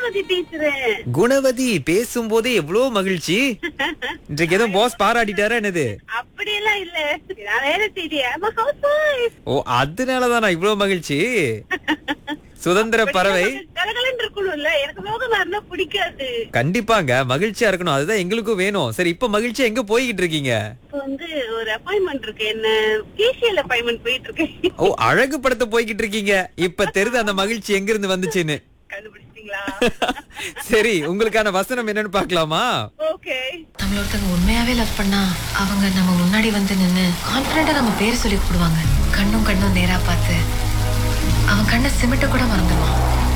குணவதி பேசுறேன் குணவதி பேசும்போதே எவ்வளவு மகிழ்ச்சி இன்றைக்கு எதுவும் பாஸ் பாராட்டிட்டாரா என்னது அப்படியெல்லாம் இல்ல நான் வேலை செய்யறியா ஹவுஸ் ஒய்ஃப் ஓ அதனாலதான் நான் இவ்வளவு மகிழ்ச்சி சுதந்திர பறவை கலகலன்னு இருக்கணும்ல எனக்கு மோகமா இருந்தா பிடிக்காது கண்டிப்பாங்க மகிழ்ச்சியா இருக்கணும் அதுதான் எங்களுக்கும் வேணும் சரி இப்ப மகிழ்ச்சியா எங்க போய்கிட்டு இருக்கீங்க இப்ப வந்து ஒரு அப்பாயின்மெண்ட் இருக்கு என்ன கேசியல் அப்பாயின்மெண்ட் போயிட்டு இருக்கேன் ஓ அழகு படத்தை போய்கிட்டு இருக்கீங்க இப்ப தெரியுது அந்த மகிழ்ச்சி எங்க இருந்து வந்துச்சுன்னு கண்டுபிடிச்சிட்டீங்களா சரி உங்களுக்கான வசனம் என்னன்னு பாக்கலாமா ஓகே நம்மள ஒருத்தவங்க உண்மையாவே லவ் பண்ணா அவங்க நம்ம முன்னாடி வந்து நின்னு கான்பிடண்டா நம்ம பேர் சொல்லி கூப்பிடுவாங்க கண்ணும் கண்ணும் நேரா பார்த்து அவன் கண்ணை சிமிட்ட கூட மறந்துடுவான்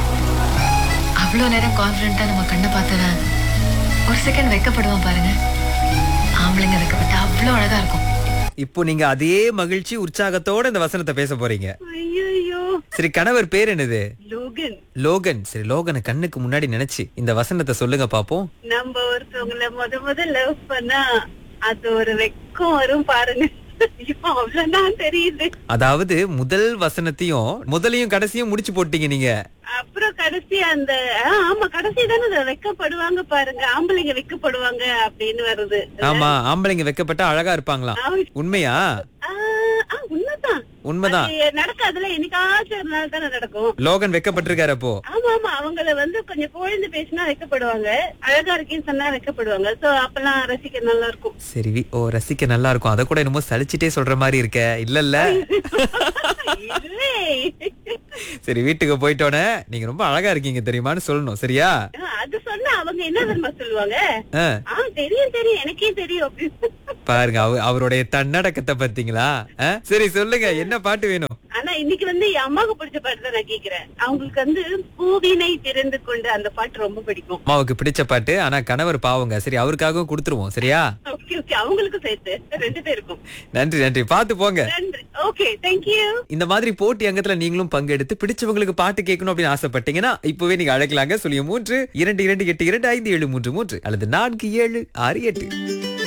அவ்வளோ நேரம் கான்பிடண்டா நம்ம கண்ணை பார்த்தவன் ஒரு செகண்ட் வெக்கப்படுவான் பாருங்க ஆம்பளைங்க வெக்கப்பட்டா அவ்வளோ அழகா இருக்கும் இப்போ நீங்க அதே மகிழ்ச்சி உற்சாகத்தோட இந்த வசனத்தை பேச போறீங்க ஐயோ சரி கணவர் பேர் என்னது லோகன் லோகன் சரி லோகனை கண்ணுக்கு முன்னாடி நினைச்சு இந்த வசனத்தை சொல்லுங்க பாப்போம் நம்ம ஒருத்தவங்கள முத முத லவ் பண்ணா அது ஒரு வெக்கம் வரும் பாருங்க ஐயோ, அவ்வளவுதான் தெரியுது அதாவது முதல் வசனத்தையும் முதலையும் கடைசியும் முடிச்சு போட்டீங்க நீங்க அப்புறம் கடைசி அந்த ஆ, ஆமா கடைசி தானே அது வெக்கப்படுவாங்க பாருங்க ஆம்பளைங்க வெக்கப்படுவாங்க அப்படின்னு வருது ஆமா ஆம்பளைங்க வெக்கப்பட்டா அழகா இருப்பாங்களாம் ஆ, உண்மையா ஆ, ஆ, உண்மைதான் உண்மைதான் அது நடக்காதுல என்னைக்காச்சும் ஒரு நாள் தானே நடக்கும் லோகன் வெக்கப்பட்டிருக்காரு அப்போ ஆமா ஆமா அவங்கள வந்து கொஞ்சம் புகழ்ந்து பேசினா வைக்கப்படுவாங்க அழகா இருக்கேன்னு சொன்னா வைக்கப்படுவாங்க சோ அப்பெல்லாம் ரசிக்க நல்லா இருக்கும் சரி வி- ஓ ரசிக்க நல்லா இருக்கும் அத கூட என்னமோ சலிச்சிட்டே சொல்ற மாதிரி இருக்க இல்ல இல்ல இல்லை. சரி வீட்டுக்கு போயிட்டோன்னே நீங்க ரொம்ப அழகா இருக்கீங்க தெரியுமான்னு சொல்லணும் சரியா ஆ, அது சொன்னா அவங்க என்ன தெரியுமா சொல்லுவாங்க ஆ, ஆ தெரியும் தெரியும் எனக்கே தெரியும் அப்படின்னு பாருங்க அவ- அவருடைய தன்னடக்கத்தை பாத்தீங்களா ஆ, சரி சொல்லுங்க என்ன பாட்டு வேணும் ஆனா இன்னைக்கு வந்து என் அம்மாவுக்கு பிடிச்ச பாட்டு தான் நான் கேக்குறேன் அவங்களுக்கு வந்து பூவினை திறந்து கொண்டு அந்த பாட்டு ரொம்ப பிடிக்கும் அம்மாவுக்கு பிடிச்ச பாட்டு ஆனா கணவர் பாவங்க சரி அவருக்காகவும் கொடுத்துருவோம் சரியா ஓகே ஓகே அவங்களுக்கும் சேர்த்து ரெண்டு பேருக்கும் நன்றி நன்றி பாத்து போங்க நன்றி ஓகே தேங்க்யூ இந்த மாதிரி போட்டி அங்கத்துல நீங்களும் பங்கெடுத்து பிடிச்சவங்களுக்கு பாட்டு கேட்கணும் அப்படின்னு ஆசைப்பட்டீங்கன்னா இப்பவே நீங்க அழைக்கலாங்க சொல்லிய மூன்று இரண்டு இரண்டு எட்டு இரண்டு ஐந்து ஏழு மூன்று மூன்று அல்லது நான்கு ஏழு ஆறு எட்டு